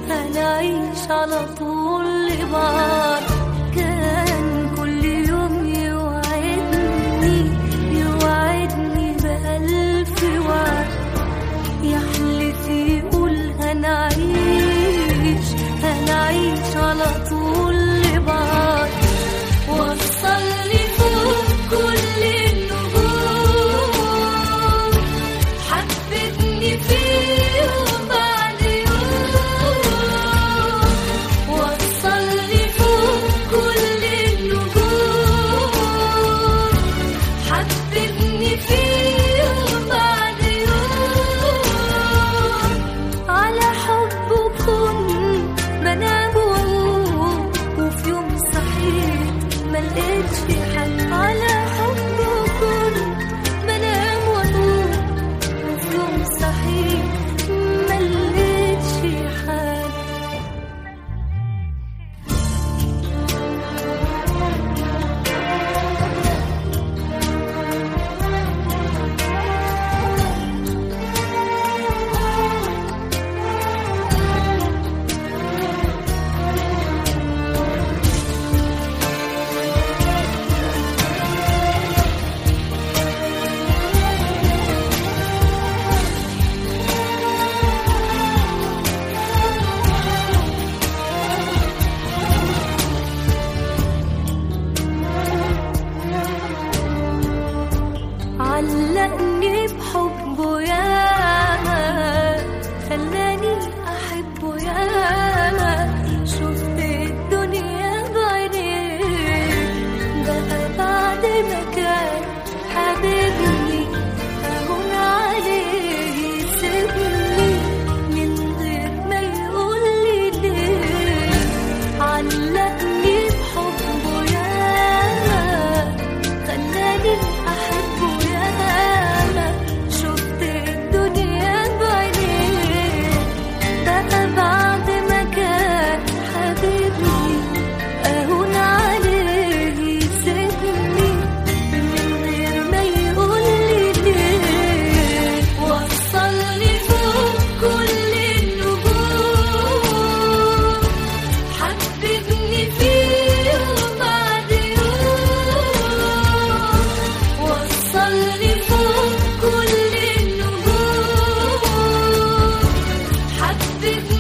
هنعيش على طول لبعض كان كل يوم يوعدني يوعدني بألف وعد يحلف يقول هنعيش هنعيش على طول لبعض وصلني فوق كل النجوم حبتني في يوم بعد يوم وصلني فوق كل النجوم حببني في يوم بعد يوم على حبكم بنام واقوم وفي يوم صحيت ملقتش حل على حبكم بنام واقوم وفي يوم صحيت ملقتش حل علقني بحبه ياما خلاني احبه ياما شفت الدنيا بعينيه بقى بعد ما كان حبيبني اهون عليه يسيبني من غير ما يقول لي ليه علقني بحبه ياما خلاني احبه ياما شفت الدنيا بعينيه بقى بعد ما كان حبيبني اهون عليه يسيبني من غير ما يقول لي ليه وصلني فوق كل النجوم حببني في يوم بعد يوم وصلني فوق كل النجوم حببني